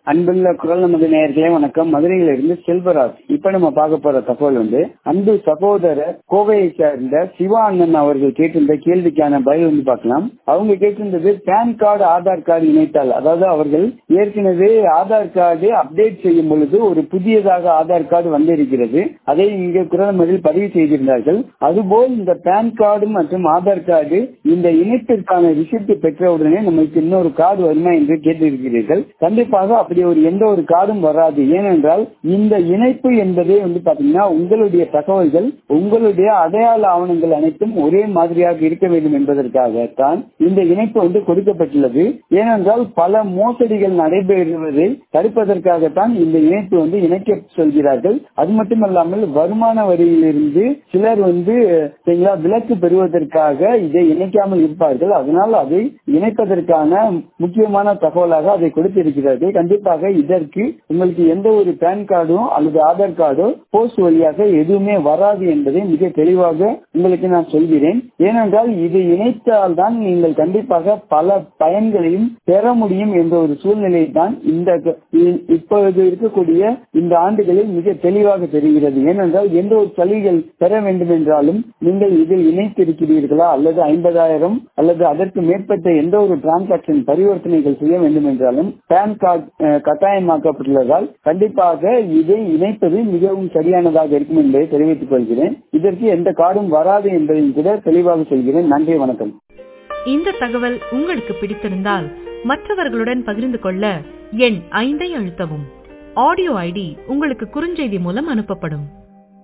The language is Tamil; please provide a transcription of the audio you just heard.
அன்புள்ள குரல் நமது நேயர்களே வணக்கம் மதுரையிலிருந்து செல்வராஜ் இப்ப நம்ம பார்க்க போற தகவல் வந்து அன்பு சகோதரர் கோவையை சேர்ந்த சிவா அண்ணன் அவர்கள் கேட்டிருந்த கேள்விக்கான பதில் வந்து பார்க்கலாம் அவங்க கேட்டிருந்தது பேன் கார்டு ஆதார் கார்டு இணைத்தால் அதாவது அவர்கள் ஏற்கனவே ஆதார் கார்டு அப்டேட் செய்யும் பொழுது ஒரு புதியதாக ஆதார் கார்டு வந்திருக்கிறது அதை இங்கே குரல் மதில் பதிவு செய்திருந்தார்கள் அதுபோல் இந்த பேன் கார்டு மற்றும் ஆதார் கார்டு இந்த இணைப்பிற்கான ரிசிப்ட் பெற்றவுடனே நமக்கு இன்னொரு கார்டு வருமா என்று கேட்டிருக்கிறீர்கள் கண்டிப்பாக அப்படி ஒரு எந்த ஒரு கார்டும் வராது ஏனென்றால் இந்த இணைப்பு என்பதே வந்து பாத்தீங்கன்னா உங்களுடைய தகவல்கள் உங்களுடைய அடையாள ஆவணங்கள் அனைத்தும் ஒரே மாதிரியாக இருக்க வேண்டும் என்பதற்காகத்தான் இந்த இணைப்பு வந்து கொடுக்கப்பட்டுள்ளது ஏனென்றால் பல மோசடிகள் நடைபெறுவதை தடுப்பதற்காகத்தான் இந்த இணைப்பு வந்து இணைக்க சொல்கிறார்கள் அது மட்டுமல்லாமல் வருமான வரியிலிருந்து சிலர் வந்து சரிங்களா விலக்கு பெறுவதற்காக இதை இணைக்காமல் இருப்பார்கள் அதனால் அதை இணைப்பதற்கான முக்கியமான தகவலாக அதை கொடுத்திருக்கிறார்கள் கண்டிப்பாக இதற்கு உங்களுக்கு எந்த ஒரு பேன் கார்டோ அல்லது ஆதார் கார்டோ போஸ்ட் வழியாக எதுவுமே வராது என்பதை மிக தெளிவாக உங்களுக்கு நான் சொல்கிறேன் ஏனென்றால் இது இணைத்தால் தான் நீங்கள் கண்டிப்பாக பல பயன்களையும் பெற முடியும் என்ற ஒரு சூழ்நிலை தான் இந்த இப்பொழுது இருக்கக்கூடிய இந்த ஆண்டுகளில் மிக தெளிவாக தெரிகிறது ஏனென்றால் எந்த ஒரு சலுகைகள் பெற வேண்டும் என்றாலும் நீங்கள் இதில் இணைத்திருக்கிறீர்களா அல்லது ஐம்பதாயிரம் அல்லது அதற்கு மேற்பட்ட எந்த ஒரு டிரான்சாக்சன் பரிவர்த்தனைகள் செய்ய வேண்டும் என்றாலும் பேன் கார்டு கட்டாயமாக்கப்பட்டுள்ளதால் கண்டிப்பாக இதை இணைப்பது மிகவும் சரியானதாக இருக்கும் என்பதை தெரிவித்துக் கொள்கிறேன் இதற்கு எந்த கார்டும் வராது என்பதையும் கூட தெளிவாக சொல்கிறேன் நன்றி வணக்கம் இந்த தகவல் உங்களுக்கு பிடித்திருந்தால் மற்றவர்களுடன் பகிர்ந்து கொள்ள எண் ஐந்தை அழுத்தவும் ஆடியோ ஐடி உங்களுக்கு குறுஞ்செய்தி மூலம் அனுப்பப்படும்